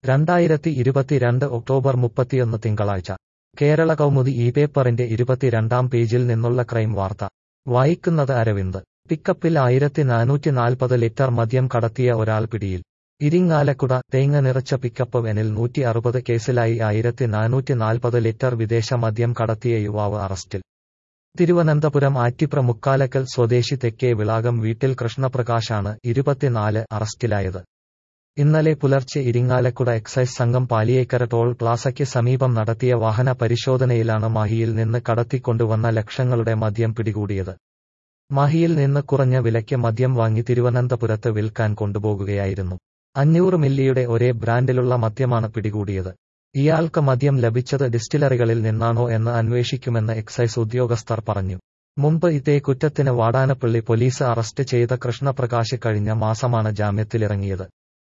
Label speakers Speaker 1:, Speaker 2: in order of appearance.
Speaker 1: രണ്ടായിരത്തി ഇരുപത്തിരണ്ട് ഒക്ടോബർ മുപ്പത്തിയൊന്ന് തിങ്കളാഴ്ച കേരള കൗമുദി ഈ പേപ്പറിന്റെ ഇരുപത്തിരണ്ടാം പേജിൽ നിന്നുള്ള ക്രൈം വാർത്ത വായിക്കുന്നത് അരവിന്ദ് പിക്കപ്പിൽ ആയിരത്തി നാനൂറ്റി നാൽപ്പത് ലിറ്റർ മദ്യം കടത്തിയ ഒരാൾ പിടിയിൽ ഇരിങ്ങാലക്കുട തേങ്ങ നിറച്ച പിക്കപ്പ് വെനിൽ നൂറ്റി അറുപത് കേസിലായി ആയിരത്തി നാനൂറ്റി നാൽപ്പത് ലിറ്റർ വിദേശ മദ്യം കടത്തിയ യുവാവ് അറസ്റ്റിൽ തിരുവനന്തപുരം ആറ്റിപ്ര മുക്കാലക്കൽ സ്വദേശി തെക്കേ വിളാകം വീട്ടിൽ കൃഷ്ണപ്രകാശാണ് ഇരുപത്തിനാല് അറസ്റ്റിലായത് ഇന്നലെ പുലർച്ചെ ഇരിങ്ങാലക്കുട എക്സൈസ് സംഘം പാലിയേക്കര ടോൾ പ്ലാസയ്ക്ക് സമീപം നടത്തിയ വാഹന പരിശോധനയിലാണ് മാഹിയിൽ നിന്ന് കടത്തിക്കൊണ്ടുവന്ന ലക്ഷങ്ങളുടെ മദ്യം പിടികൂടിയത് മാഹിയിൽ നിന്ന് കുറഞ്ഞ വിലയ്ക്ക് മദ്യം വാങ്ങി തിരുവനന്തപുരത്ത് വിൽക്കാൻ കൊണ്ടുപോകുകയായിരുന്നു അഞ്ഞൂറ് മില്ലിയുടെ ഒരേ ബ്രാൻഡിലുള്ള മദ്യമാണ് പിടികൂടിയത് ഇയാൾക്ക് മദ്യം ലഭിച്ചത് ഡിസ്റ്റിലറികളിൽ നിന്നാണോ എന്ന് അന്വേഷിക്കുമെന്ന് എക്സൈസ് ഉദ്യോഗസ്ഥർ പറഞ്ഞു മുമ്പ് ഇതേ കുറ്റത്തിന് വാടാനപ്പള്ളി പോലീസ് അറസ്റ്റ് ചെയ്ത കൃഷ്ണപ്രകാശ് കഴിഞ്ഞ മാസമാണ് ജാമ്യത്തിലിറങ്ങിയത്